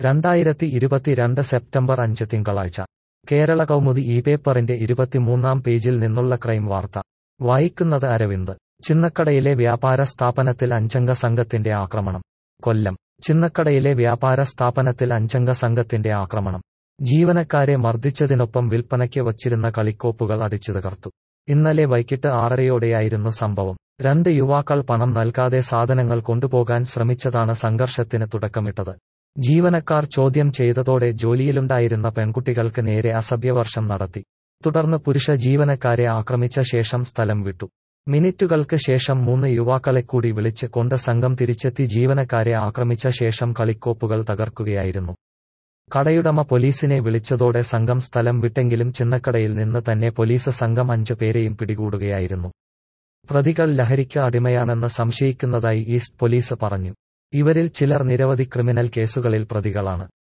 രണ്ടായിരത്തി ഇരുപത്തിരണ്ട് സെപ്റ്റംബർ അഞ്ച് തിങ്കളാഴ്ച കേരള കൗമുദി ഈ പേപ്പറിന്റെ ഇരുപത്തിമൂന്നാം പേജിൽ നിന്നുള്ള ക്രൈം വാർത്ത വായിക്കുന്നത് അരവിന്ദ് ചിന്നക്കടയിലെ വ്യാപാര സ്ഥാപനത്തിൽ അഞ്ചംഗ സംഘത്തിന്റെ ആക്രമണം കൊല്ലം ചിന്നക്കടയിലെ വ്യാപാര സ്ഥാപനത്തിൽ അഞ്ചംഗ സംഘത്തിന്റെ ആക്രമണം ജീവനക്കാരെ മർദ്ദിച്ചതിനൊപ്പം വിൽപ്പനയ്ക്ക് വച്ചിരുന്ന കളിക്കോപ്പുകൾ അടിച്ചു തകർത്തു ഇന്നലെ വൈകിട്ട് ആറരയോടെയായിരുന്നു സംഭവം രണ്ട് യുവാക്കൾ പണം നൽകാതെ സാധനങ്ങൾ കൊണ്ടുപോകാൻ ശ്രമിച്ചതാണ് സംഘർഷത്തിന് തുടക്കമിട്ടത് ജീവനക്കാർ ചോദ്യം ചെയ്തതോടെ ജോലിയിലുണ്ടായിരുന്ന പെൺകുട്ടികൾക്ക് നേരെ അസഭ്യവർഷം നടത്തി തുടർന്ന് പുരുഷ ജീവനക്കാരെ ആക്രമിച്ച ശേഷം സ്ഥലം വിട്ടു മിനിറ്റുകൾക്ക് ശേഷം മൂന്ന് യുവാക്കളെ കൂടി വിളിച്ച് കൊണ്ട് സംഘം തിരിച്ചെത്തി ജീവനക്കാരെ ആക്രമിച്ച ശേഷം കളിക്കോപ്പുകൾ തകർക്കുകയായിരുന്നു കടയുടമ പോലീസിനെ വിളിച്ചതോടെ സംഘം സ്ഥലം വിട്ടെങ്കിലും ചിന്നക്കടയിൽ നിന്ന് തന്നെ പോലീസ് സംഘം അഞ്ചു പേരെയും പിടികൂടുകയായിരുന്നു പ്രതികൾ ലഹരിക്ക് അടിമയാണെന്ന് സംശയിക്കുന്നതായി ഈസ്റ്റ് പോലീസ് പറഞ്ഞു ഇവരിൽ ചിലർ നിരവധി ക്രിമിനൽ കേസുകളിൽ പ്രതികളാണ്